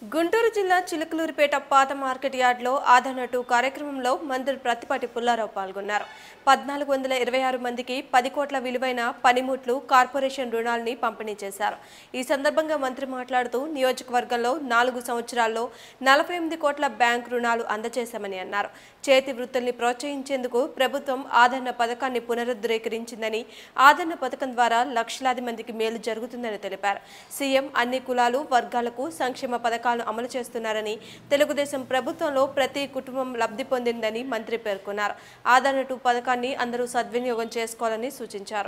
గుంటూరు జిల్లా చిలుకలూరిపేట పాత మార్కెట్ యార్డ్లో ఆదరణ టూ కార్యక్రమంలో మంత్రి ప్రతిపాటి పుల్లారావు పాల్గొన్నారు పద్నాలుగు వందల ఇరవై ఆరు మందికి పది కోట్ల విలువైన పనిముట్లు కార్పొరేషన్ రుణాల్ని పంపిణీ చేశారు ఈ సందర్భంగా మంత్రి మాట్లాడుతూ నియోజకవర్గంలో నాలుగు సంవత్సరాల్లో నలభై ఎనిమిది కోట్ల బ్యాంక్ రుణాలు అందజేశామని అన్నారు చేతి వృత్తుల్ని ప్రోత్సహించేందుకు ప్రభుత్వం ఆదరణ పథకాన్ని పునరుద్ధరీకరించిందని ఆదరణ పథకం ద్వారా లక్షలాది మందికి మేలు జరుగుతుందని తెలిపారు సీఎం అన్ని కులాలు వర్గాలకు సంక్షేమ పథకాలను అమలు చేస్తున్నారని తెలుగుదేశం ప్రభుత్వంలో ప్రతి కుటుంబం లబ్ధి పొందిందని మంత్రి పేర్కొన్నారు ఆదరణ టూ పథకాన్ని అందరూ సద్వినియోగం చేసుకోవాలని సూచించారు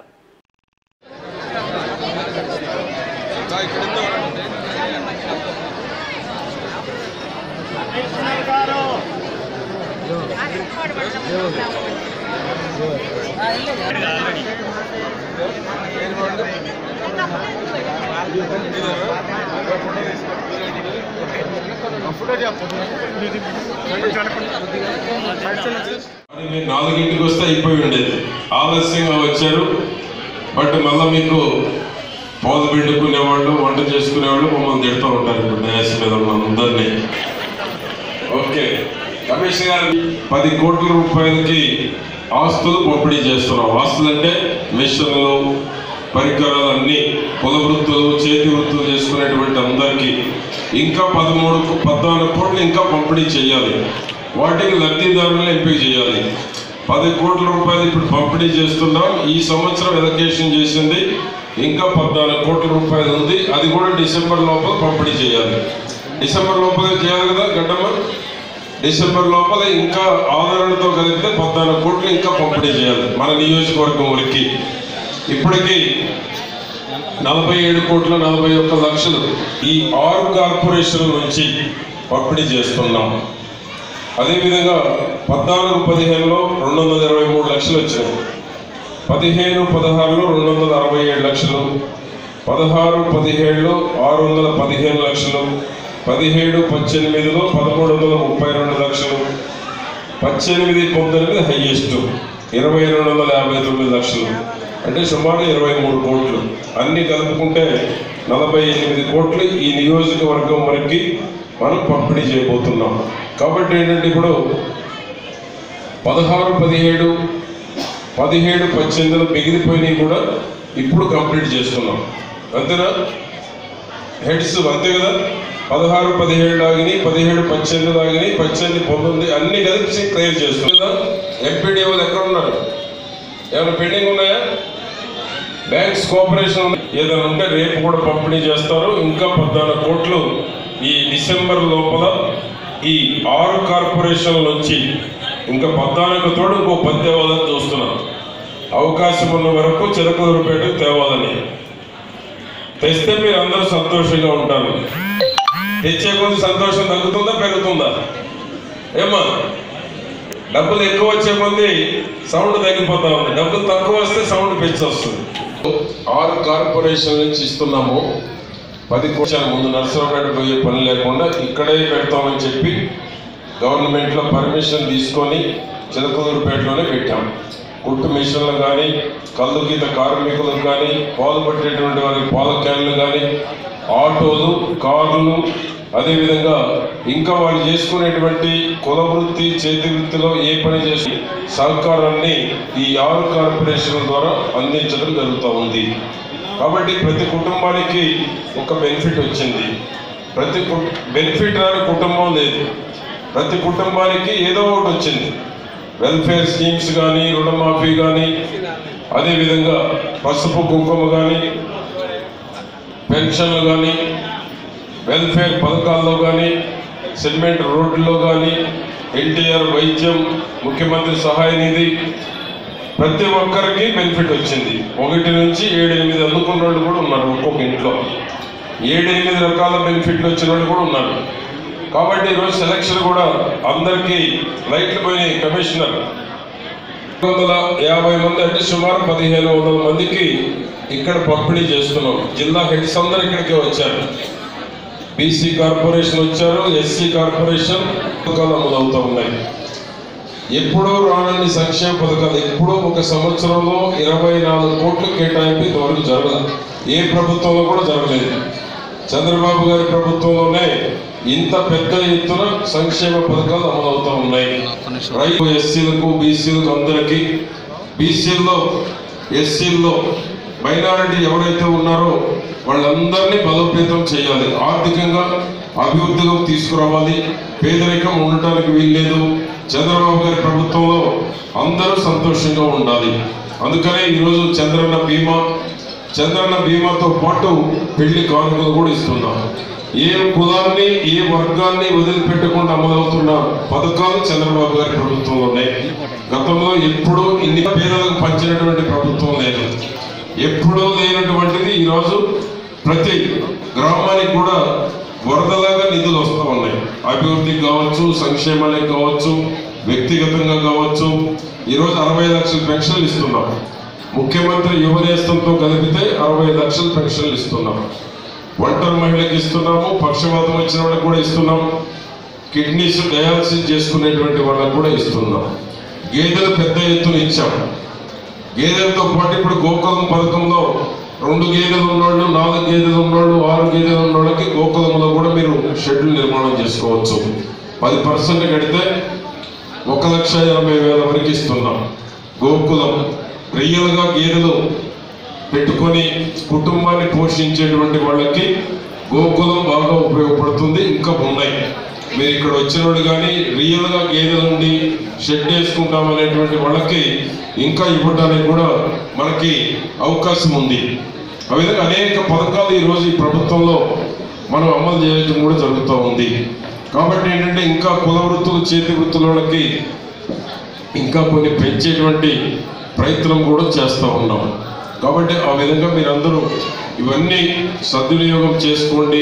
అది మీరు నాలుగింటికి వస్తే అయిపోయి ఉండేది ఆలస్యంగా వచ్చారు బట్ మళ్ళీ మీకు పాలు పిండుకునేవాళ్ళు వంట చేసుకునేవాళ్ళు మమ్మల్ని తిడుతూ ఉంటారు ఇప్పుడు న్యాస్ మీద ఉన్న అందరినీ ఓకే కమిషనర్ గారు పది కోట్ల రూపాయలకి ఆస్తులు పంపిణీ చేస్తున్నాం ఆస్తులు అంటే మిషన్లు పరికరాలు అన్ని పొల వృత్తులు చేతి వృత్తులు చేసుకునేటువంటి అందరికీ ఇంకా పదమూడు పద్నాలుగు కోట్లు ఇంకా పంపిణీ చేయాలి వాటికి లబ్ధిదారులను ఎంపిక చేయాలి పది కోట్ల రూపాయలు ఇప్పుడు పంపిణీ చేస్తున్నాం ఈ సంవత్సరం ఎలకేషన్ చేసింది ఇంకా పద్నాలుగు కోట్ల రూపాయలు ఉంది అది కూడా డిసెంబర్ లోపల పంపిణీ చేయాలి డిసెంబర్ లోపల చేయాలి కదా గడ్డమ్మ డిసెంబర్ లోపల ఇంకా ఆదరణతో కలిపితే పద్నాలుగు కోట్లు ఇంకా పంపిణీ చేయాలి మన నియోజకవర్గం వరకు ఇప్పటికీ నలభై ఏడు కోట్ల నలభై ఒక్క లక్షలు ఈ ఆరు కార్పొరేషన్ల నుంచి పంపిణీ చేస్తున్నాం అదేవిధంగా పద్నాలుగు పదిహేనులో రెండు వందల ఇరవై మూడు లక్షలు వచ్చినాయి పదిహేను పదహారులో రెండు వందల అరవై ఏడు లక్షలు పదహారు పదిహేడులో ఆరు వందల పదిహేను లక్షలు పదిహేడు పద్దెనిమిదిలో పదమూడు వందల ముప్పై రెండు లక్షలు పద్దెనిమిది పంతొమ్మిది హైయెస్ట్ ఇరవై రెండు వందల యాభై తొమ్మిది లక్షలు అంటే సుమారు ఇరవై మూడు కోట్లు అన్ని కలుపుకుంటే నలభై ఎనిమిది కోట్లు ఈ నియోజకవర్గం వరకు మనం పంపిణీ చేయబోతున్నాం కాబట్టి ఏంటంటే ఇప్పుడు పదహారు పదిహేడు పదిహేడు పద్దెనిమిదిలో మిగిలిపోయినవి కూడా ఇప్పుడు కంప్లీట్ చేస్తున్నాం అంతేనా హెడ్స్ అంతే కదా పదహారు పదిహేడు ఆగినాయి పదిహేడు పద్దెనిమిది ఆగినాయి పద్దెనిమిది పంతొమ్మిది అన్ని కలిసి క్లియర్ చేస్తున్నాం కదా ఎంపీడీఓలు ఎక్కడ ఉన్నారు ఏమైనా పెండింగ్ ఉన్నాయా బ్యాంక్స్ కోఆపరేషన్ ఏదైనా ఉంటే రేపు కూడా పంపిణీ చేస్తారు ఇంకా పద్నాలుగు కోట్లు ఈ డిసెంబర్ లోపల ఈ ఆరు కార్పొరేషన్ల నుంచి ఇంకా పద్నాలుగు తోడు ఇంకో పది తేవాలని చూస్తున్నాం అవకాశం ఉన్న వరకు చిలకలూరుపేటకు తేవాలని తెస్తే మీరు అందరూ సంతోషంగా ఉంటారు తెచ్చే కొద్ది సంతోషం తగ్గుతుందా పెరుగుతుందా ఏమా డబ్బులు ఎక్కువ వచ్చే కొద్ది సౌండ్ తగ్గిపోతా ఉంది డబ్బులు తక్కువ వస్తే సౌండ్ పెంచి వస్తుంది ఆరు కార్పొరేషన్ నుంచి ఇస్తున్నాము పది కోట్ల ముందు నర్సరావుపేట పోయే పని లేకుండా ఇక్కడే పెడతామని చెప్పి గవర్నమెంట్లో పర్మిషన్ తీసుకొని చిలకలూరుపేటలోనే పెట్టాం కుట్టు మిషన్లు కానీ కళ్ళు గీత కార్మికులకు కానీ పాలు పట్టేటువంటి వారికి పాల క్యాన్లు కానీ ఆటోలు కార్లు అదేవిధంగా ఇంకా వాళ్ళు చేసుకునేటువంటి కుల వృత్తి చేతి వృత్తిలో ఏ పని చేసి సహకారాన్ని ఈ ఆరు కార్పొరేషన్ల ద్వారా అందించడం జరుగుతూ ఉంది కాబట్టి ప్రతి కుటుంబానికి ఒక బెనిఫిట్ వచ్చింది ప్రతి బెనిఫిట్ రాని కుటుంబం లేదు ప్రతి కుటుంబానికి ఏదో ఒకటి వచ్చింది వెల్ఫేర్ స్కీమ్స్ కానీ రుణమాఫీ కానీ అదేవిధంగా పసుపు కుంకుమ కానీ పెన్షన్లు కానీ వెల్ఫేర్ పథకాల్లో కానీ సిమెంట్ రోడ్లలో కానీ ఎన్టీఆర్ వైద్యం ముఖ్యమంత్రి సహాయ నిధి ప్రతి ఒక్కరికి బెనిఫిట్ వచ్చింది ఒకటి నుంచి ఏడు ఎనిమిది అందుకున్న వాళ్ళు కూడా ఉన్నారు ఒక్కొక్క ఇంట్లో ఏడు ఎనిమిది రకాల బెనిఫిట్లు వచ్చిన వాళ్ళు కూడా ఉన్నారు కాబట్టి ఈరోజు సెలక్షన్ కూడా అందరికీ లైట్లు పోయినాయి కమిషనర్ వందల యాభై మంది అంటే సుమారు పదిహేను వందల మందికి ఇక్కడ పంపిణీ చేస్తున్నాం జిల్లా హెడ్స్ అందరు ఇక్కడికే వచ్చారు బీసీ కార్పొరేషన్ వచ్చారు ఎస్సీ కార్పొరేషన్ పథకాలు అమలవుతూ ఉన్నాయి ఎప్పుడో రానన్ని సంక్షేమ పథకాలు ఎప్పుడో ఒక సంవత్సరంలో ఇరవై నాలుగు కోట్లు కేటాయింపు ఇంతవరకు జరగదు ఏ ప్రభుత్వంలో కూడా జరగలేదు చంద్రబాబు గారి ప్రభుత్వంలోనే ఇంత పెద్ద ఎత్తున సంక్షేమ పథకాలు అమలవుతా ఉన్నాయి రైతు ఎస్సీలకు బీసీలకు అందరికీ బీసీల్లో ఎస్సీల్లో మైనారిటీ ఎవరైతే ఉన్నారో వాళ్ళందరినీ బలోపేతం చేయాలి ఆర్థికంగా అభివృద్ధిలోకి తీసుకురావాలి పేదరికం ఉండటానికి వీల్లేదు చంద్రబాబు గారి ప్రభుత్వంలో అందరూ సంతోషంగా ఉండాలి అందుకనే ఈరోజు చంద్రన్న బీమా చంద్రన్న బీమాతో పాటు పెళ్లి కానుకలు కూడా ఇస్తున్నాం ఏ కులాన్ని ఏ వర్గాన్ని వదిలిపెట్టకుండా అమలవుతున్న పథకాలు చంద్రబాబు గారి ప్రభుత్వంలో ఉన్నాయి గతంలో ఎప్పుడూ ఇన్ని పేదలకు పంచినటువంటి ప్రభుత్వం లేదు ఎప్పుడూ లేనటువంటిది ఈరోజు ప్రతి గ్రామానికి కూడా వరదలాగా నిధులు వస్తూ ఉన్నాయి అభివృద్ధికి కావచ్చు సంక్షేమానికి కావచ్చు వ్యక్తిగతంగా కావచ్చు ఈరోజు అరవై లక్షల పెన్షన్లు ఇస్తున్నాం ముఖ్యమంత్రి యువనేస్తంతో కలిపితే అరవై లక్షల పెన్షన్లు ఇస్తున్నాం ఒంటరి మహిళకి ఇస్తున్నాము పక్షవాతం వచ్చిన వాళ్ళకి కూడా ఇస్తున్నాం కిడ్నీస్ డయాలసిస్ చేసుకునేటువంటి వాళ్ళకి కూడా ఇస్తున్నాం గేదెలు పెద్ద ఎత్తున ఇచ్చాం గేదెలతో పాటు ఇప్పుడు గోకులం పథకంలో రెండు గేదెలు ఉన్నోళ్ళు నాలుగు గేదెలు ఉన్నోళ్ళు ఆరు గేదెలు ఉన్నోళ్ళకి గోకులంలో కూడా మీరు షెడ్యూల్ నిర్మాణం చేసుకోవచ్చు పది పర్సెంట్ కడితే ఒక లక్ష ఎనభై వేల వరకు ఇస్తున్నాం గోకులం రియల్గా గేదెలు పెట్టుకొని కుటుంబాన్ని పోషించేటువంటి వాళ్ళకి గోకులం బాగా ఉపయోగపడుతుంది ఇంకా ఉన్నాయి మీరు ఇక్కడ వచ్చిన వాళ్ళు కానీ రియల్గా గేదెలు ఉండి షెడ్ వేసుకుంటాం అనేటువంటి వాళ్ళకి ఇంకా ఇవ్వడానికి కూడా మనకి అవకాశం ఉంది ఆ విధంగా అనేక పథకాలు ఈరోజు ఈ ప్రభుత్వంలో మనం అమలు చేయడం కూడా జరుగుతూ ఉంది కాబట్టి ఏంటంటే ఇంకా కుల వృత్తులు చేతి వృత్తుల వాళ్ళకి ఇంకా కొన్ని పెంచేటువంటి ప్రయత్నం కూడా చేస్తూ ఉన్నాం కాబట్టి ఆ విధంగా మీరందరూ ఇవన్నీ సద్వినియోగం చేసుకోండి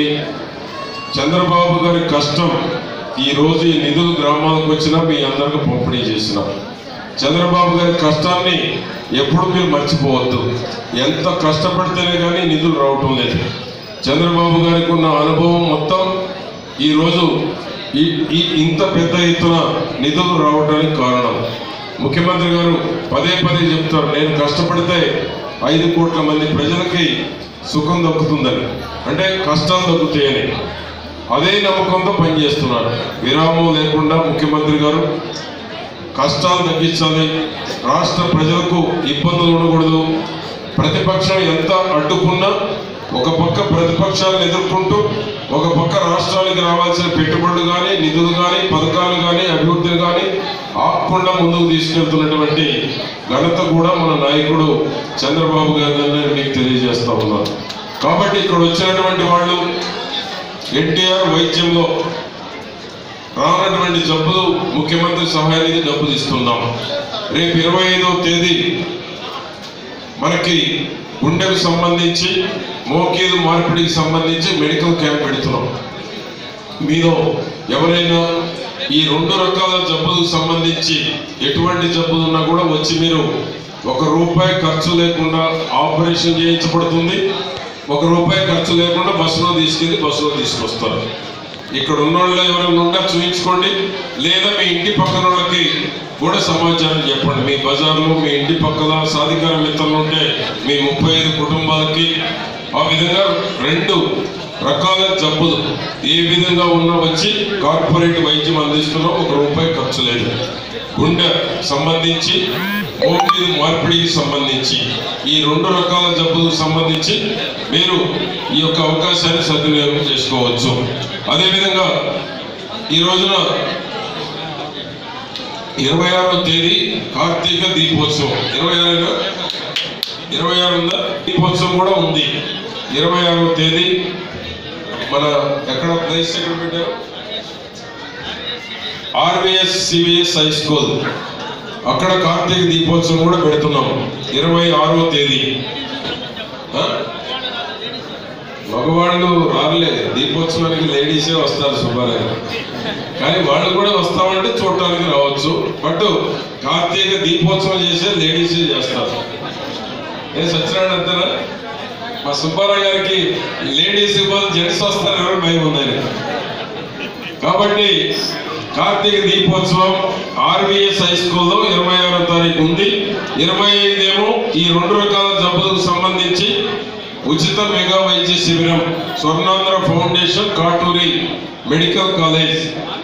చంద్రబాబు గారి కష్టం ఈ రోజు ఈ నిధులు గ్రామాలకు వచ్చినా మీ అందరికి పంపిణీ చేసినాం చంద్రబాబు గారి కష్టాన్ని ఎప్పుడు మీరు మర్చిపోవద్దు ఎంత కష్టపడితేనే కానీ నిధులు రావటం లేదు చంద్రబాబు గారికి ఉన్న అనుభవం మొత్తం ఈరోజు ఈ ఈ ఇంత పెద్ద ఎత్తున నిధులు రావడానికి కారణం ముఖ్యమంత్రి గారు పదే పదే చెప్తారు నేను కష్టపడితే ఐదు కోట్ల మంది ప్రజలకి సుఖం దక్కుతుందని అంటే కష్టాలు దక్కుతాయని అదే నమ్మకంతో పనిచేస్తున్నారు విరామం లేకుండా ముఖ్యమంత్రి గారు కష్టాలు తగ్గించాలి రాష్ట్ర ప్రజలకు ఇబ్బందులు ఉండకూడదు ప్రతిపక్షం ఎంత అడ్డుకున్నా ఒక పక్క ప్రతిపక్షాలను ఎదుర్కొంటూ ఒక పక్క రాష్ట్రానికి రావాల్సిన పెట్టుబడులు కానీ నిధులు కానీ పథకాలు కానీ అభివృద్ధిని కానీ ఆపకుండా ముందుకు తీసుకెళ్తున్నటువంటి ఘనత కూడా మన నాయకుడు చంద్రబాబు గారి మీకు తెలియజేస్తా ఉన్నారు కాబట్టి ఇక్కడ వచ్చినటువంటి వాళ్ళు ఎన్టీఆర్ వైద్యంలో రానటువంటి జబ్బులు ముఖ్యమంత్రి సహాయ నిధి డబ్బులు ఇస్తున్నాం రేపు ఇరవై ఐదవ తేదీ మనకి గుండెకు సంబంధించి మోకీలు మార్పిడికి సంబంధించి మెడికల్ క్యాంప్ పెడుతున్నాం మీలో ఎవరైనా ఈ రెండు రకాల జబ్బులకు సంబంధించి ఎటువంటి జబ్బులు ఉన్నా కూడా వచ్చి మీరు ఒక రూపాయి ఖర్చు లేకుండా ఆపరేషన్ చేయించబడుతుంది ఒక రూపాయి ఖర్చు లేకుండా బస్సులో తీసుకెళ్ళి బస్సులో తీసుకొస్తారు ఇక్కడ ఉన్న వాళ్ళు ఎవరైనా ఉండా చూపించుకోండి లేదా మీ ఇంటి పక్కన వాళ్ళకి కూడా సమాచారం చెప్పండి మీ బజార్లో మీ ఇంటి పక్కల సాధికార మిత్రులు ఉంటే మీ ముప్పై ఐదు కుటుంబాలకి ఆ విధంగా రెండు రకాల జబ్బులు ఏ విధంగా ఉన్నా వచ్చి కార్పొరేట్ వైద్యం అందిస్తున్నాం ఒక రూపాయి ఖర్చు లేదు గుండె సంబంధించి ఊపిరి మార్పిడికి సంబంధించి ఈ రెండు రకాల జబ్బులకు సంబంధించి మీరు ఈ యొక్క అవకాశాన్ని సద్వినియోగం చేసుకోవచ్చు అదేవిధంగా ఈ రోజున ఇరవై ఆరో తేదీ కార్తీక దీపోత్సవం ఇరవై ఆరు ఇరవై ఆరు ఉందా దీపోత్సవం కూడా ఉంది ఇరవై ఆరో తేదీ మన ఎక్కడ ప్లేస్ ఎక్కడ పెట్టారు ఆర్విఎస్ సివిఎస్ హై స్కూల్ అక్కడ కార్తీక దీపోత్సవం కూడా పెడుతున్నాం ఇరవై ఆరో తేదీ ఆ? మగవాళ్ళు రాలే దీపోత్సవానికి లేడీసే వస్తారు సుబ్బారావు కానీ వాళ్ళు కూడా వస్తామంటే చూడటానికి రావచ్చు బట్ కార్తీక దీపోత్సవం చేసే లేడీసే చేస్తారు ఏ సత్యనారాయణ అంతేనా మా సుబ్బారావు గారికి లేడీస్ ఇవ్వాలి జెంట్స్ వస్తారు ఎవరు భయం ఉందని కాబట్టి కార్తీక దీపోత్సవం ఆర్బిఎస్ హై స్కూల్లో ఇరవై ఆరో తారీఖు ఉంది ఇరవై ఐదేమో ఈ రెండు రకాల జబ్బులకు సంబంధించి ఉచిత మెగా వైద్య శిబిరం Swarnandhra foundation Katuri medical college